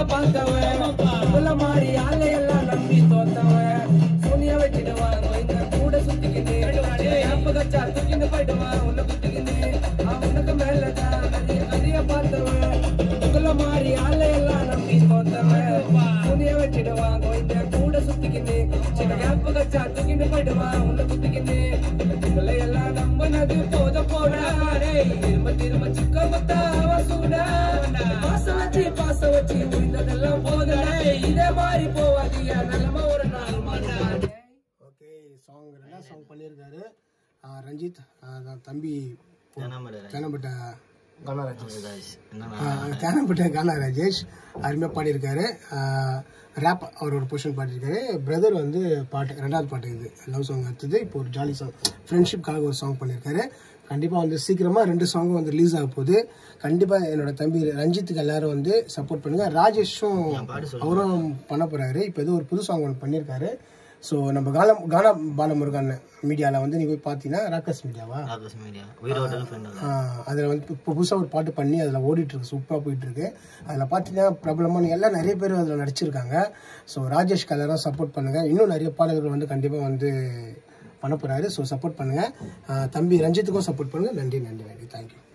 பார்த்தவன் உள்ள மாதிரி ஆளை எல்லாம் நம்பி தோத்தவன் சோனியா வச்சிடுவான் இந்த கூட சுத்திக்கிட்டு ஏப்ப கச்சா தூக்கிட்டு போயிடுவான் உன்னை குத்திக்கிட்டு அவனுக்கு மேலதான் நிறைய கதைய பார்த்தவன் உள்ள மாதிரி ஆளை எல்லாம் நம்பி தோத்தவன் சோனியா வச்சிடுவான் இந்த கூட சுத்திக்கிட்டு சின்ன ஏப்ப கச்சா தூக்கிட்டு போயிடுவான் உன்னை குத்திக்கிட்டு உங்களை எல்லாம் நம்பினது போத போடா டேய். திரும்ப திரும்ப சிக்க மத்தா வசூடா பாச வச்சு பாச வச்சு முடிந்ததெல்லாம் போதடா இதே மாதிரி போவாதியா நிலம ஒரு நாள் மாட்டாடே ஓகே சாங் ரெண்டாவது சாங் பண்ணியிருக்காரு ஆஹ் ரஞ்சித் ஆஹ் தான் தம்பி தேனப்பட்ட கானா ராஜேஷ் ஆஹ் தேனப்பட்ட கானா ராஜேஷ் அருமையாக பாடியிருக்காரு ரேப் அவர் ஒரு பொசிஷன் பாடியிருக்காரு பிரதர் வந்து பாட்டு ரெண்டாவது பாட்டு இது லவ் சாங் அடுத்தது இப்போ ஒரு ஜாலி சாங் ஃப்ரெண்ட்ஷிப்காக ஒரு சாங் பண்ணியிருக்காரு கண்டிப்பாக வந்து சீக்கிரமாக ரெண்டு சாங்கும் வந்து ரிலீஸ் ஆக போகுது கண்டிப்பாக என்னோட தம்பி ரஞ்சித்துக்கு எல்லாரும் வந்து சப்போர்ட் பண்ணுங்க ராஜேஷும் அவரும் பண்ண போறாரு இப்போ ஏதோ ஒரு புது சாங் ஒன்று பண்ணியிருக்காரு ஸோ நம்ம காலம் கானா பாலமுருகன் மீடியாவில் வந்து நீ போய் பார்த்தீங்கன்னா ராக்கஸ் மீடியாவா அதில் வந்து இப்போ புதுசாக ஒரு பாட்டு பண்ணி அதில் ஓடிட்டு இருக்கு சூப்பராக போயிட்டு இருக்கு அதில் பார்த்தீங்கன்னா பிரபலமான எல்லாம் நிறைய பேர் அதில் நடிச்சிருக்காங்க ஸோ ராஜேஷ் கலரும் சப்போர்ட் பண்ணுங்க இன்னும் நிறைய பாடல்கள் வந்து கண்டிப்பாக வந்து பண்ண போறாரு ஸோ சப்போர்ட் பண்ணுங்க ஆஹ் தம்பி ரஞ்சித்துக்கும் சப்போர்ட் பண்ணுங்க நன்றி நன்றி நன்றி தேங்க்யூ